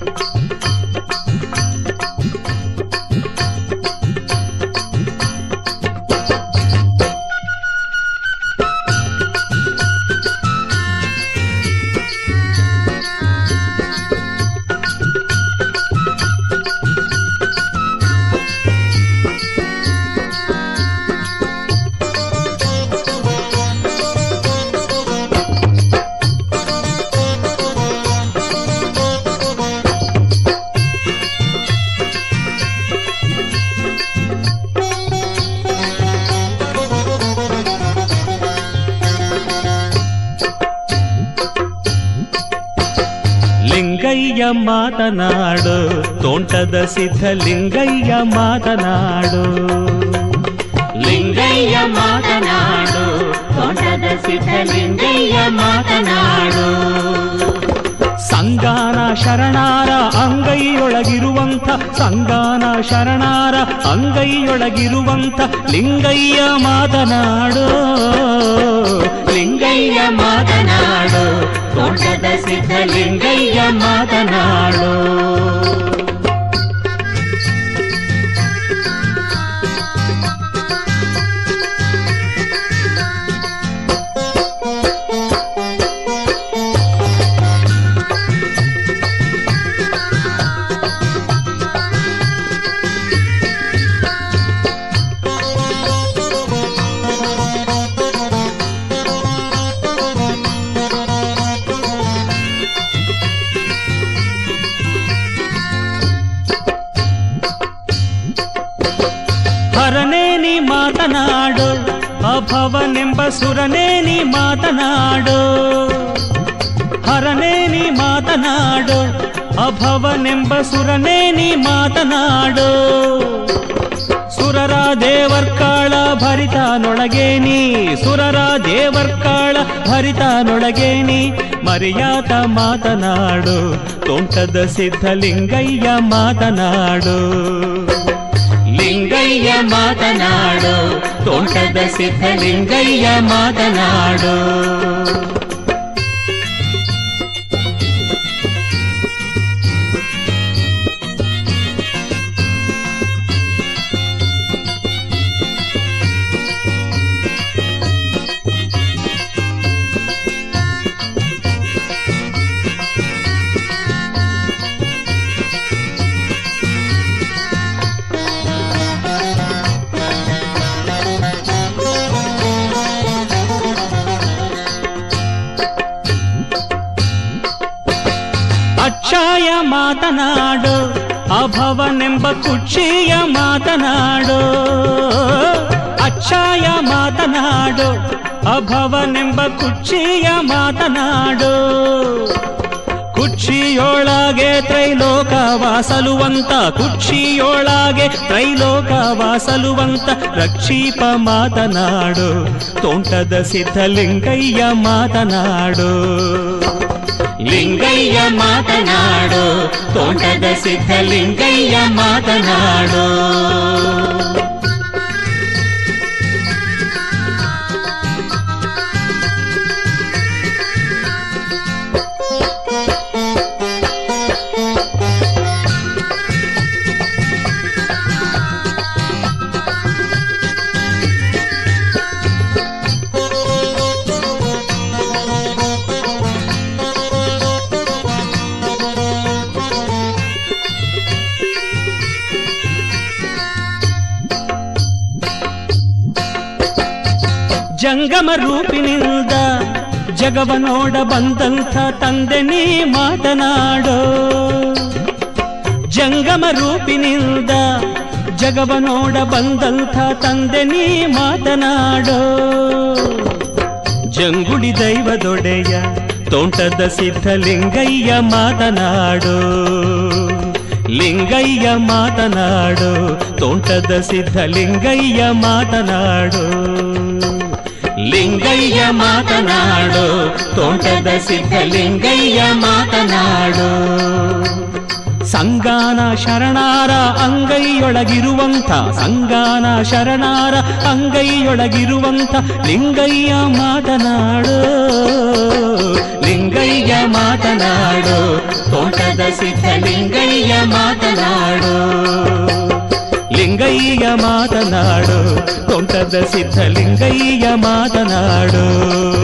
ಲಿಂಗಯ್ಯ ಮಾತನಾಡು ತೋಂಟದ ಸಿದ್ಧಲಿಂಗಯ್ಯ ಮಾತನಾಡು ಲಿಂಗಯ್ಯ ಮಾತನಾಡು ತೋಂಟದ ಸಿದ್ಧಲಿಂಗಯ್ಯ ಮಾತನಾಡು ಸಂಗಾನ ಶರಣಾರ ಅಂಗೈಯೊಳಗಿರುವಂಥ ಸಂಗಾನ ಶರಣಾರ ಅಂಗೈಯೊಳಗಿರುವಂಥ ಲಿಂಗಯ್ಯ ಮಾತನಾಡು ಲಿಂಗಯ್ಯ ಮಾತನಾಡು ತೋಟದ ಸಿದ್ಧಲಿಂಗಯ್ಯ ಮಾತನಾಡು ಹರನೇ ನೀ ಮಾತನಾಡು ಅಭವನೆಂಬ ಸುರನೇ ನೀ ಮಾತನಾಡು ಹರನೇ ನೀ ಮಾತನಾಡು ಅಭವನೆಂಬ ಸುರನೇ ನೀ ಮಾತನಾಡು ಸುರರ ದೇವರ್ಕಾಳ ಭರಿತನೊಳಗೆ ನೀ ಸುರರ ದೇವರ್ಕಾಳ ಭರಿತನೊಳಗೆ ನೀ ಮರ್ಯಾದ ಮಾತನಾಡು ತೋಂಟದ ಸಿದ್ಧಲಿಂಗಯ್ಯ ಮಾತನಾಡು ಲಿಂಗಯ್ಯ ಮಾತನಾಡು ತೋಂಟದ ಸಿದ್ಧಲಿಂಗಯ್ಯ ಮಾತನಾಡು ಅಕ್ಷಯ ಮಾತನಾಡು ಅಭವನೆಂಬ ಕುಕ್ಷಿಯ ಮಾತನಾಡು ಅಕ್ಷಯ ಮಾತನಾಡು ಅಭವನೆಂಬ ಕುಕ್ಷಿಯ ಮಾತನಾಡು ಕುಕ್ಷಿಯೊಳಗೆ ತ್ರೈಲೋಕ ವಾಸಲುವಂತ ಕುಕ್ಷಿಯೊಳಗೆ ತ್ರೈಲೋಕ ವಾಸಲುವಂತ ರಕ್ಷೀಪ ಮಾತನಾಡು ತೋಂಟದ ಸಿದ್ಧಲಿಂಗಯ್ಯ ಮಾತನಾಡು ಲಿಂಗಯ್ಯ ಮಾತನಾಡು ತೋಂಟದ ಸಿದ್ಧಲಿಂಗಯ್ಯ ಮಾತನಾಡು ಜಂಗಮ ರೂಪಿನಿಂದ ಜಗವ ನೋಡ ಬಂದಂಥ ತಂದೆ ನೀ ಮಾತನಾಡೋ ಜಂಗಮ ರೂಪಿನಿಂದ ಜಗವ ನೋಡ ಬಂದಂಥ ತಂದೆ ನೀ ಮಾತನಾಡೋ ಜಂಗುಡಿ ದೈವದೊಡೆಯ ತೋಂಟದ ಸಿದ್ಧಲಿಂಗಯ್ಯ ಮಾತನಾಡು ಲಿಂಗಯ್ಯ ಮಾತನಾಡು ತೋಂಟದ ಸಿದ್ಧಲಿಂಗಯ್ಯ ಮಾತನಾಡು ಲಿಂಗಯ್ಯ ಮಾತನಾಡು ತೋಂಟದ ಸಿದ್ಧಲಿಂಗಯ್ಯ ಮಾತನಾಡು ಸಂಗಾನ ಸಂಗಾನ ಶರಣಾರ ಅಂಗೈಯೊಳಗಿರುವಂಥ ಸಂಗಾನ ಶರಣಾರ ಅಂಗೈಯೊಳಗಿರುವಂಥ ಲಿಂಗಯ್ಯ ಮಾತನಾಡು ಲಿಂಗಯ್ಯ ಮಾತನಾಡು ತೋಟದ ಸಿದ್ಧಲಿಂಗಯ್ಯ ಮಾತನಾಡು ಲಿಂಗಯ್ಯ ಮಾತನಾಡು ತೋಟದ ಸಿದ್ಧಲಿಂಗಯ್ಯ ಮಾತನಾಡು